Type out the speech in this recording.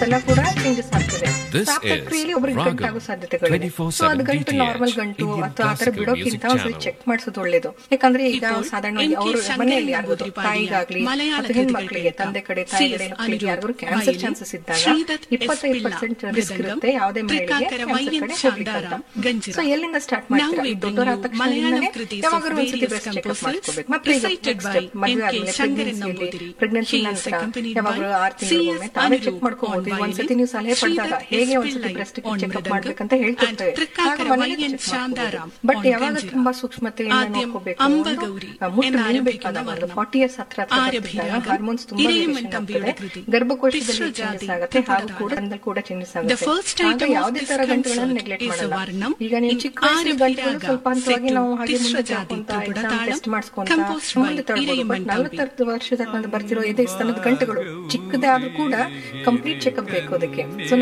ಅದೆಲ್ಲ ಕೂಡ ಚೇಂಜಸ್ ಆಗ್ತದೆ This ಆ ಪ್ರಕ್ರಿಯೆಯಲ್ಲಿ is ಒಬ್ರಿಗೆ Ragam, ಗಂಟು ಆಗೋ ಸಾಧ್ಯತೆಗಳಿದೆ 24/7 ಸೊ ಅದು ಗಂಟು DTH, ನಾರ್ಮಲ್ ಗಂಟು Indian ಅಥವಾ ಆ ತರ classical ಬಿಡೋಕ್ಕಿಂತ music ಒಂದ್ಸರಿ channel. ಚೆಕ್ ಮಾಡಿಸೋದು ಒಳ್ಳೇದು ಯಾಕಂದ್ರೆ ಈಗ ഇപ്പോൾ ಸಾಧಾರಣವಾಗಿ ಎಂ ಕೆ ಅವರು ಶಂಕರನ್ ಮನೆಯಲ್ಲಿ ಆಗ್ಬೋದು ನമ്പೂದಿರಿಪಾಡಿಯ ತಾಯಿಗಾಗ್ಲಿ ಮಲಯಾಳ ಅಥವಾ ಹೆಣ್ಮಕ್ಳಿಗೆ ಕೃತಿಗಳು ತಂದೆ ಕಡೆ ಸಿ ತಾಯಿ ಎಸ್ ಕಡೆ ಮಕ್ಕಳಿಗೆ ಅನಿರುದ್ಧ್ ಯಾರಿಗೂ ಕ್ಯಾನ್ಸರ್ ವಯಲಿನ್, ಚಾನ್ಸಸ್ ಇದ್ದಾಗ ಶ್ರೀದತ್ ಎಸ್ ಇಪ್ಪತ್ತೈದು ಪಿಳ್ಳ ಪರ್ಸೆಂಟ್ ರಿಸ್ಕ್ ಮೃದಂಗಂ, ಇರುತ್ತೆ ಯಾವುದೇ ಮಹಿಳೆಗೆ ತ್ರಿಕಾಕರ ಕ್ಯಾನ್ಸರ್ ವೈಎನ್ ಕಡೆ ಶಾಂತಾರಾಮ್, ಹೋಗ್ಲಿಕ್ಕಂತ ಗಂಜಿರ. ಸೊ ಎಲ್ಲಿಂದ ಸ್ಟಾರ್ಟ್ Now ಮಾಡ್ತೀರಾ we ಈ bring ದೊಡ್ಡವರಾದ you ತಕ್ಷಣದಿಂದನೇ Malayalam Kritis of ಯಾವಾಗಾದ್ರೂ ಒಂದ್ಸತಿ various ಬ್ರೆಸ್ಟ್ ಚೆಕಪ್ composers, ಮಾಡ್ಕೋಬೇಕು ಮತ್ತೆ ಈಗ recited next by step ಮದುವೆ M. K. ಆದ್ಮೇಲೆ ಶಂಕರನ್ ಪ್ರೆಗ್ನೆನ್ಸಿಯಲ್ಲಿ ನಂಬೂದಿರಿ. ಪ್ರೆಗ್ನೆನ್ಸಿ He is ನಂತರ accompanied ಯಾವಾಗಲೂ by ಆರು ತಿಂಗಳಿಗೊಮ್ಮೆ C.S. ತಾವೇ ಚೆಕ್ ಅನಿರುದ್ಧ್ ಮಾಡ್ಕೋಬಹುದು on ಒಂದ್ಸತಿ violin, ನೀವು ಸಲಹೆ ಪಡೆದಾಗ ಶ್ರೀಧರ್ ಹೇಗೆ ಎಸ್. ಒಂದ್ಸತಿ ಪಿಳ್ಳೈ ಬ್ರೆಸ್ಟ್ on ಚೆಕಪ್ ಮೃದಂಗ, ಮಾಡ್ಬೇಕಂತ and ಹೇಳ್ಕೊಡ್ತೇವೆ Thrikkakara YN Shantaram but on ಯಾವಾಗ ಗಂಜಿರ. ತುಂಬಾ ಸೂಕ್ಷ್ಮತೆಯಿಂದ ಆದ್ಯಂ ನೋಡ್ಕೋಬೇಕು ಅಂಬಗೌರಿ ಮುಟ್ಟು ಎನ್ನ ನಿಲ್ಬೇಕಾದಾಗ ಆರಂಭಿಕ ಒಂದು ವರ್ಣ. ಫಾರ್ಟಿ ಇಯರ್ಸ್ ಹತ್ರ ಹತ್ರ ಆರ್ಯ ಬರ್ತಿದ್ದಾಗ ಭೀರಾಗ, ಹಾರ್ಮೋನ್ಸ್ ತುಂಬಾ ಹಿರಿಯ ವೇರಿಯೇಷನ್ ಮಂಟಂಬಿಯುಡ ಆಗ್ತದೆ ಕೃತಿ. ಗರ್ಭಕೋಶದಲ್ಲಿ ತಿಸ್ರ ಚೇಂಜಸ್ ಜಾತಿ ಆಗುತ್ತೆ ಹಾಗೂ ತ್ರಿಪುರಾಗ. ಕೂಡ ಅಂದಲ್ಲಿ ಕೂಡ ಚೇಂಜಸ್ The ಆಗುತ್ತೆ first ಆಗ item of ಯಾವುದೇ this ತರ ಗಂಟುಗಳನ್ನು concert ನೆಗ್ಲೆಕ್ಟ್ is a ಮಾಡಲ್ಲ varnam ಈಗ ನೀವು in ಚಿಕ್ಕ ವಯಸ್ಸಿನ ಆರ್ಯ ಗಂಟುಗಳು ಭೀರಾಗ ಸ್ವಲ್ಪ ಹಂತವಾಗಿ set ನಾವು to ಹಾಗೆ ಮುಂದೆ ತಿಸ್ರ ಜಾತಿ ತಳ್ಕೊಂತ ತ್ರಿಪುರ ಎಕ್ಸಾಮ್ ತಾಳಂ, ಟೆಸ್ಟ್ ಮಾಡಿಸ್ಕೊಂತ composed by ಮುಂದೆ ತಳ್ಬೋದು ಹಿರಿಯ ಬಟ್ ಮಂಟಂಬಿ. ನಲವತ್ತು ವರ್ಷದ ತನಕ ಬರ್ತಿರೋ ಎದೆ ಸ್ತನದ ಗಂಟುಗಳು ಚಿಕ್ಕದೇ ಆದ್ರೂ ಕೂಡ ಕಂಪ್ಲೀಟ್ ಚೆಕಪ್ ಬೇಕು ಅದಕ್ಕೆ ಸೊ